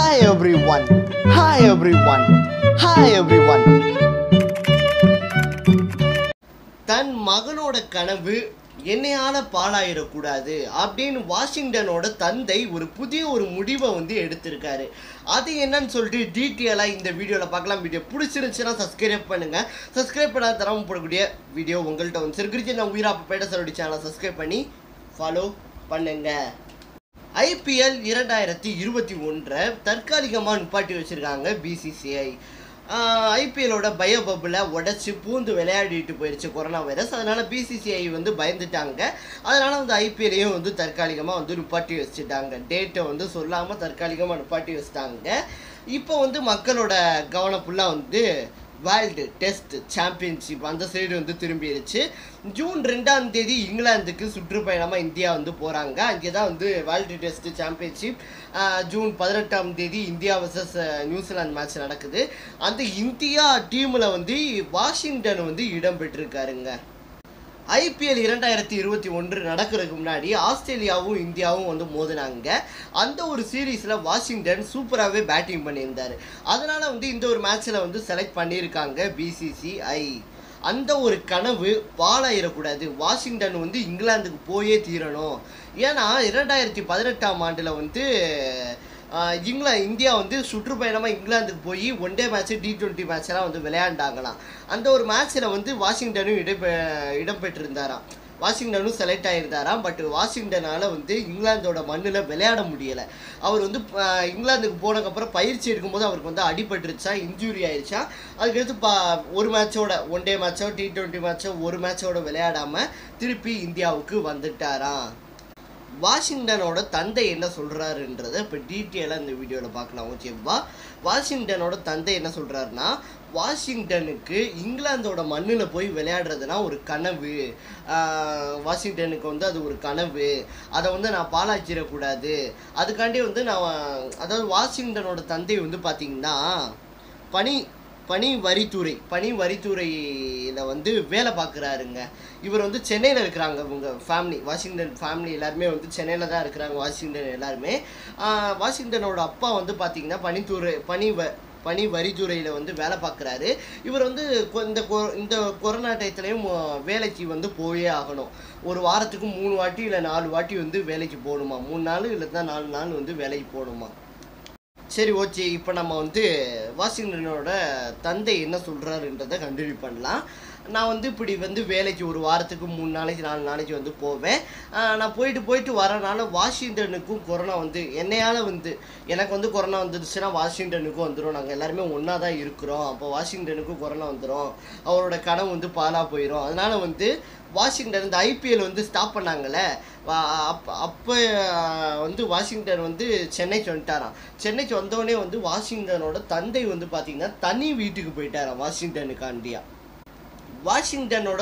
Hi everyone. Hi everyone. Hi everyone. தன் மகனோட கனவு என்னையால பாழாயிடக்கூடாது அப்படின்னு வாஷிங்டனோட தந்தை ஒரு புதிய ஒரு முடிவை வந்து எடுத்திருக்காரு அது என்னன்னு சொல்லிட்டு டீட்டெயிலாக இந்த வீடியோவில் பார்க்கலாம் வீடியோ பிடிச்சிருந்துச்சுன்னா சப்ஸ்கிரைப் பண்ணுங்கள் சப்ஸ்கிரைப் பண்ணாத தரவும் போடக்கூடிய வீடியோ உங்கள்கிட்ட வந்து சிறுகிரிச்சு நான் உயிரா பேட்ட சரோடி சேனலை சப்ஸ்கிரைப் பண்ணி ஃபாலோ பண்ணுங்கள் ஐபிஎல் இரண்டாயிரத்தி இருபத்தி ஒன்றை தற்காலிகமாக நிப்பாட்டி வச்சுருக்காங்க பிசிசிஐ ஐபிஎலோட பயோ பப்பில் உடச்சி பூந்து விளையாடிட்டு போயிடுச்சு கொரோனா வைரஸ் அதனால் பிசிசிஐ வந்து பயந்துட்டாங்க அதனால் வந்து ஐபிஎல்லையும் வந்து தற்காலிகமாக வந்து நிப்பாட்டி வச்சுட்டாங்க டேட்டை வந்து சொல்லாமல் தற்காலிகமாக நிப்பாட்டி வச்சுட்டாங்க இப்போ வந்து மக்களோட கவனம் ஃபுல்லாக வந்து வேர்ல்டு டெஸ்ட் சாம்பியன்ஷிப் அந்த சைடு வந்து திரும்பிடுச்சு ஜூன் ரெண்டாம் தேதி இங்கிலாந்துக்கு சுற்றுப்பயணமாக இந்தியா வந்து போகிறாங்க அங்கே தான் வந்து வேர்ல்டு டெஸ்ட் சாம்பியன்ஷிப் ஜூன் பதினெட்டாம் தேதி இந்தியா வர்சஸ் நியூசிலாந்து மேட்ச் நடக்குது அந்த இந்தியா டீமில் வந்து வாஷிங்டன் வந்து இடம் பெற்றிருக்காருங்க ஐபிஎல் இரண்டாயிரத்தி இருபத்தி ஒன்று நடக்கிறதுக்கு முன்னாடி ஆஸ்திரேலியாவும் இந்தியாவும் வந்து மோதினாங்க அந்த ஒரு சீரீஸில் வாஷிங்டன் சூப்பராகவே பேட்டிங் பண்ணியிருந்தார் அதனால் வந்து இந்த ஒரு மேட்ச்சில் வந்து செலக்ட் பண்ணியிருக்காங்க பிசிசிஐ அந்த ஒரு கனவு பாழாயிடக்கூடாது வாஷிங்டன் வந்து இங்கிலாந்துக்கு போயே தீரணும் ஏன்னா இரண்டாயிரத்தி பதினெட்டாம் ஆண்டில் வந்து இங்கிலா இந்தியா வந்து சுற்றுப்பயணமாக இங்கிலாந்துக்கு போய் one day match T twenty மேட்ச்லாம் வந்து விளையாண்டாங்களாம் அந்த ஒரு மேட்ச்சில் வந்து வாஷிங்டனும் இடம்பெ இடம்பெற்றிருந்தாராம் வாஷிங்டனும் செலக்ட் ஆகியிருந்தாராம் பட் வாஷிங்டனால் வந்து இங்கிலாந்தோட மண்ணில் விளையாட முடியலை அவர் வந்து இங்கிலாந்துக்கு போனதுக்கப்புறம் பயிற்சி எடுக்கும்போது அவருக்கு வந்து அடிபட்டுருச்சா இன்ஜுரி ஆயிடுச்சா அதுக்கடுத்து பா ஒரு மேட்சோட ஒன் டே மேட்சோ டி ட்வெண்ட்டி மேட்சோ ஒரு மேட்சோட விளையாடாமல் திருப்பி இந்தியாவுக்கு வந்துட்டாராம் வாஷிங்டனோட தந்தை என்ன சொல்கிறாருன்றதை இப்போ டீட்டெயிலாக இந்த வீடியோவில் பார்க்கலாம் ஓகேவா வாஷிங்டனோட தந்தை என்ன சொல்கிறாருன்னா வாஷிங்டனுக்கு இங்கிலாந்தோட மண்ணில் போய் விளையாடுறதுனா ஒரு கனவு வாஷிங்டனுக்கு வந்து அது ஒரு கனவு அதை வந்து நான் பாலாச்சிடக்கூடாது அதுக்காண்டி வந்து நான் அதாவது வாஷிங்டனோட தந்தை வந்து பார்த்திங்கன்னா பனி பனி வரித்துறை பனி வரித்துறையில் வந்து வேலை பார்க்குறாருங்க இவர் வந்து சென்னையில் இருக்கிறாங்க இவங்க ஃபேமிலி வாஷிங்டன் ஃபேமிலி எல்லாருமே வந்து சென்னையில் தான் இருக்கிறாங்க வாஷிங்டன் எல்லாருமே வாஷிங்டனோட அப்பா வந்து பார்த்திங்கன்னா பனித்துறை பனி வ பனி வரித்துறையில் வந்து வேலை பார்க்குறாரு இவர் வந்து இந்த கொ இந்த கொரோனா டயத்துலேயும் வேலைக்கு வந்து போயே ஆகணும் ஒரு வாரத்துக்கு மூணு வாட்டி இல்லை நாலு வாட்டி வந்து வேலைக்கு போகணுமா மூணு நாள் இல்லை தான் நாலு நாள் வந்து வேலைக்கு போகணுமா சரி ஓகே இப்போ நம்ம வந்து வாஷிங்டனோட தந்தை என்ன சொல்கிறாருன்றதை கண்டினியூ பண்ணலாம் நான் வந்து இப்படி வந்து வேலைக்கு ஒரு வாரத்துக்கு மூணு நாளைக்கு நாலு நாளைக்கு வந்து போவேன் நான் போயிட்டு போயிட்டு வரனால வாஷிங்டனுக்கும் கொரோனா வந்து என்னையால் வந்து எனக்கு வந்து கொரோனா வந்துடுச்சுன்னா வாஷிங்டனுக்கும் வந்துடும் நாங்கள் எல்லாருமே ஒன்றா தான் இருக்கிறோம் அப்போ வாஷிங்டனுக்கும் கொரோனா வந்துடும் அவரோட கனவு வந்து பாலாக போயிடும் அதனால் வந்து வாஷிங்டன் இந்த ஐபிஎல் வந்து ஸ்டாப் பண்ணாங்கல்ல அப்போ அப்போ வந்து வாஷிங்டன் வந்து சென்னைக்கு வந்துட்டாராம் சென்னைக்கு வந்தோடனே வந்து வாஷிங்டனோட தந்தை வந்து பார்த்திங்கன்னா தனி வீட்டுக்கு போயிட்டாராம் வாஷிங்டனுக்காண்டியா வாஷிங்டனோட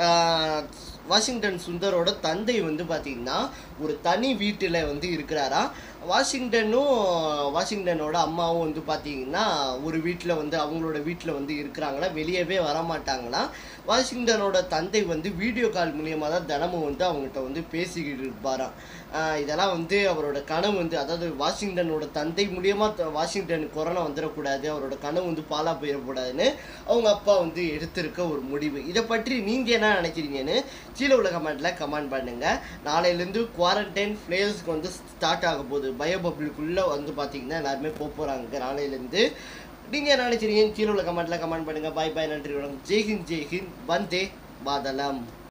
வாஷிங்டன் சுந்தரோட தந்தை வந்து பார்த்திங்கன்னா ஒரு தனி வீட்டில் வந்து இருக்கிறாரா வாஷிங்டனும் வாஷிங்டனோட அம்மாவும் வந்து பார்த்திங்கன்னா ஒரு வீட்டில் வந்து அவங்களோட வீட்டில் வந்து இருக்கிறாங்களா வெளியவே வரமாட்டாங்களாம் வாஷிங்டனோட தந்தை வந்து வீடியோ கால் மூலியமாக தான் தினமும் வந்து அவங்ககிட்ட வந்து பேசிக்கிட்டு இருப்பாராம் இதெல்லாம் வந்து அவரோட கனவு வந்து அதாவது வாஷிங்டனோட தந்தை மூலியமாக வாஷிங்டன் கொரோனா வந்துடக்கூடாது அவரோட கனவு வந்து பாலா போயிடக்கூடாதுன்னு அவங்க அப்பா வந்து எடுத்திருக்க ஒரு முடிவு இதை பற்றி நீங்கள் என்ன நினைக்கிறீங்கன்னு கீழே உள்ள கமெண்ட்டில் கமெண்ட் பண்ணுங்கள் நாளையிலேருந்து குவாரண்டைன் ஃப்ளேயர்ஸ்க்கு வந்து ஸ்டார்ட் ஆக போகுது பயோ பப்ளிக்குள்ளே வந்து பார்த்தீங்கன்னா எல்லாருமே போக போகிறாங்க நாளையிலேருந்து நீங்கள் என்ன நினைக்கிறீங்க கீழே உள்ள கமெண்ட்டில் கமெண்ட் பண்ணுங்கள் பாய் பாய் நன்றி வணக்கம் ஜெய்ஹிந்த் ஜெய்ஹிந்த் வந்தே பாதலம்